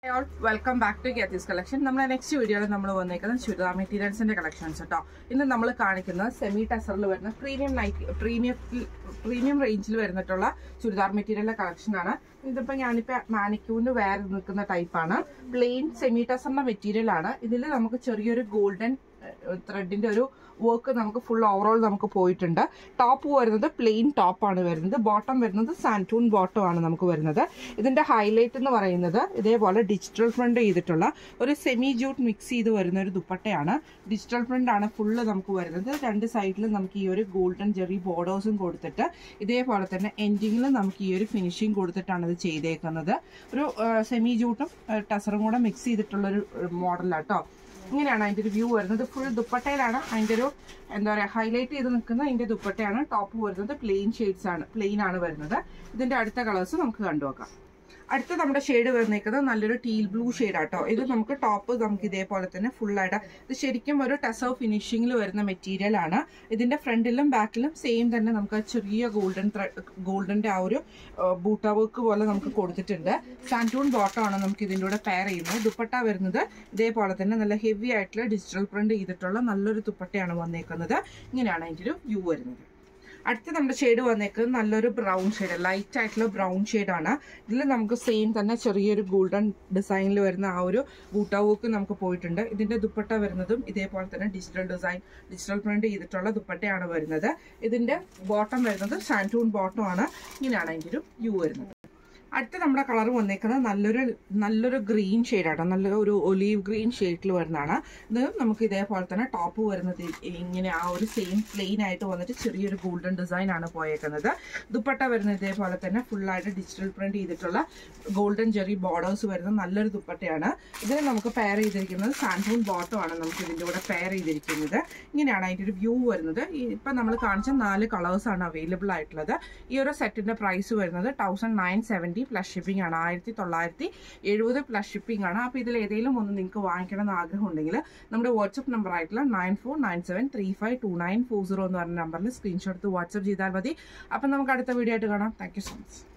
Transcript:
welcome back to ഗെത്തീസ് collection നമ്മുടെ next വീഡിയോയിൽ നമ്മൾ വന്നേക്കുന്നത് ചുരിദാർ മെറ്റീരിയൽസിന്റെ കളക്ഷൻസ് കേട്ടോ ഇന്ന് നമ്മൾ കാണിക്കുന്നത് സെമി ടെസറിൽ വരുന്ന പ്രീമിയം നൈറ്റ് പ്രീമിയം പ്രീമിയം റേഞ്ചിൽ വരുന്നിട്ടുള്ള ചുരിദാർ മെറ്റീരിയലിന്റെ കളക്ഷൻ ആണ് ഇതിപ്പോ ഞാനിപ്പോ മാനിക്യൂവിന് വേറെ നിൽക്കുന്ന ടൈപ്പാണ് പ്ലെയിൻ സെമി ടെസറിന്റെ മെറ്റീരിയൽ ആണ് ഇതിൽ നമുക്ക് ചെറിയൊരു ഗോൾഡൻ ത്രെഡിന്റെ ഒരു വർക്ക് നമുക്ക് ഫുൾ ഓവറോൾ നമുക്ക് പോയിട്ടുണ്ട് ടോപ്പ് വരുന്നത് പ്ലെയിൻ ടോപ്പാണ് വരുന്നത് ബോട്ടം വരുന്നത് സാൻറ്റൂൺ ബോട്ടം ആണ് നമുക്ക് വരുന്നത് ഇതിന്റെ ഹൈലൈറ്റ് എന്ന് പറയുന്നത് ഇതേപോലെ ഡിജിറ്റൽ പ്രിന്റ് ചെയ്തിട്ടുള്ള ഒരു സെമി ജൂട്ട് മിക്സ് ചെയ്ത് വരുന്ന ഒരു ദുപ്പട്ടയാണ് ഡിജിറ്റൽ പ്രിന്റ് ആണ് ഫുള്ള് നമുക്ക് വരുന്നത് രണ്ട് സൈഡിലും നമുക്ക് ഈ ഒരു ഗോൾഡൻ ജെറി ബോർഡേഴ്സും കൊടുത്തിട്ട് ഇതേപോലെ തന്നെ എൻഡിങ്ങിൽ നമുക്ക് ഈ ഒരു ഫിനിഷിങ് കൊടുത്തിട്ടാണ് ഇത് ചെയ്തേക്കുന്നത് ഒരു സെമി ജൂട്ടും ടസറും കൂടെ മിക്സ് ചെയ്തിട്ടുള്ള ഒരു മോഡലാട്ടോ ഇങ്ങനെയാണ് അതിന്റെ ഒരു വ്യൂ വരുന്നത് ഫുൾ ദുപ്പട്ടയിലാണ് അതിന്റെ ഒരു എന്താ പറയാ ഹൈലൈറ്റ് ചെയ്ത് നിൽക്കുന്ന അതിന്റെ ദുപ്പട്ടയാണ് ടോപ്പ് വരുന്നത് പ്ലെയിൻ ഷെയ്ഡ്സ് ആണ് പ്ലെയിൻ ആണ് വരുന്നത് ഇതിന്റെ അടുത്ത കളേഴ്സ് നമുക്ക് കണ്ടുനോക്കാം അടുത്ത നമ്മുടെ ഷെയ്ഡ് വരുന്നേക്കുന്നത് നല്ലൊരു ടീൽ ബ്ലൂ ഷെയ്ഡ് ആട്ടോ ഇത് നമുക്ക് ടോപ്പ് നമുക്ക് ഇതേപോലെ തന്നെ ഫുൾ ആയിട്ട് ഇത് ശരിക്കും ഒരു ടെസോ ഫിനിഷിംഗിൽ വരുന്ന മെറ്റീരിയൽ ആണ് ഇതിന്റെ ഫ്രണ്ടിലും ബാക്കിലും സെയിം തന്നെ നമുക്ക് ചെറിയ ഗോൾഡൻ ഗോൾഡന്റെ ആ ഒരു ബൂട്ട വർക്ക് പോലെ നമുക്ക് കൊടുത്തിട്ടുണ്ട് സാൻറ്റൂൺ ബോട്ടം ആണ് നമുക്ക് ഇതിൻ്റെ കൂടെ പെയർ ചെയ്യുന്നത് ദുപ്പട്ട വരുന്നത് ഇതേപോലെ തന്നെ നല്ല ഹെവി ആയിട്ടുള്ള ഡിജിറ്റൽ പ്രിന്റ് ചെയ്തിട്ടുള്ള നല്ലൊരു ദുപ്പട്ടയാണ് വന്നേക്കുന്നത് ഇങ്ങനെയാണ് അതിൻ്റെ ഒരു വ്യൂ വരുന്നത് അടുത്ത നമ്മുടെ ഷെയ്ഡ് വന്നേക്കുന്നത് നല്ലൊരു ബ്രൗൺ ഷെയ്ഡ് ലൈറ്റ് ആയിട്ടുള്ള ബ്രൗൺ ഷെയ്ഡാണ് ഇതിൽ നമുക്ക് സെയിം തന്നെ ചെറിയൊരു ഗോൾഡൻ ഡിസൈനിൽ വരുന്ന ആ ഒരു ബൂട്ട വർക്ക് നമുക്ക് പോയിട്ടുണ്ട് ഇതിന്റെ ദുപ്പട്ട വരുന്നതും ഇതേപോലെ തന്നെ ഡിജിറ്റൽ ഡിസൈൻ ഡിജിറ്റൽ പ്രിന്റ് ചെയ്തിട്ടുള്ള ദുപ്പട്ടയാണ് വരുന്നത് ഇതിന്റെ ബോട്ടം വരുന്നത് സാൻറ്റൂൺ ബോട്ടം ആണ് ഇങ്ങനെയാണ് അതിൻ്റെ ഒരു വ്യൂ വരുന്നത് അടുത്ത നമ്മുടെ കളർ വന്നേക്കുന്നത് നല്ലൊരു നല്ലൊരു ഗ്രീൻ ഷെയ്ഡാണ് നല്ല ഒരു ഒലീവ് ഗ്രീൻ ഷെയ്ഡിൽ വരുന്നതാണ് ഇത് നമുക്ക് ഇതേപോലെ തന്നെ ടോപ്പ് വരുന്നത് ഇങ്ങനെ ആ ഒരു സെയിം പ്ലെയിൻ ആയിട്ട് വന്നിട്ട് ചെറിയൊരു ഗോൾഡൻ ഡിസൈൻ ആണ് പോയേക്കുന്നത് ദുപ്പട്ട വരുന്നത് ഇതേപോലെ തന്നെ ഫുള്ളായിട്ട് ഡിജിറ്റൽ പ്രിന്റ് ചെയ്തിട്ടുള്ള ഗോൾഡൻ ജെറി ബോർഡേഴ്സ് വരുന്ന നല്ലൊരു ദുപ്പട്ടയാണ് ഇതിന് നമുക്ക് പെയർ ചെയ്തിരിക്കുന്നത് സാൻഡൂൺ ബോട്ടം ആണ് നമുക്ക് ഇതിൻ്റെ കൂടെ പെയർ ചെയ്തിരിക്കുന്നത് ഇങ്ങനെയാണ് അതിൻ്റെ ഒരു വ്യൂ വരുന്നത് ഇപ്പം നമ്മൾ കാണിച്ച നാല് കളേഴ്സ് ആണ് അവൈലബിൾ ആയിട്ടുള്ളത് ഈ ഒരു സെറ്റിന്റെ പ്രൈസ് വരുന്നത് thousand nine seventy plus shipping ആണ് ആയിരത്തി തൊള്ളായിരത്തി എഴുപത് പ്ലസ് ഷിപ്പിംഗ് ആണ് അപ്പോൾ ഇതിൽ ഏതെങ്കിലും ഒന്ന് നിങ്ങൾക്ക് വാങ്ങിക്കണം എന്ന് ആഗ്രഹം ഉണ്ടെങ്കിൽ നമ്മുടെ വാട്സപ്പ് നമ്പർ ആയിട്ടുള്ള nine four nine seven three five two nine four zero എന്ന് പറഞ്ഞ നമ്പറിൽ സ്ക്രീൻഷോട്ട് വാട്സപ്പ് ചെയ്താൽ മതി അപ്പം നമുക്ക് അടുത്ത വീഡിയോ ആയിട്ട് കാണാം താങ്ക് യു സോ മച്ച്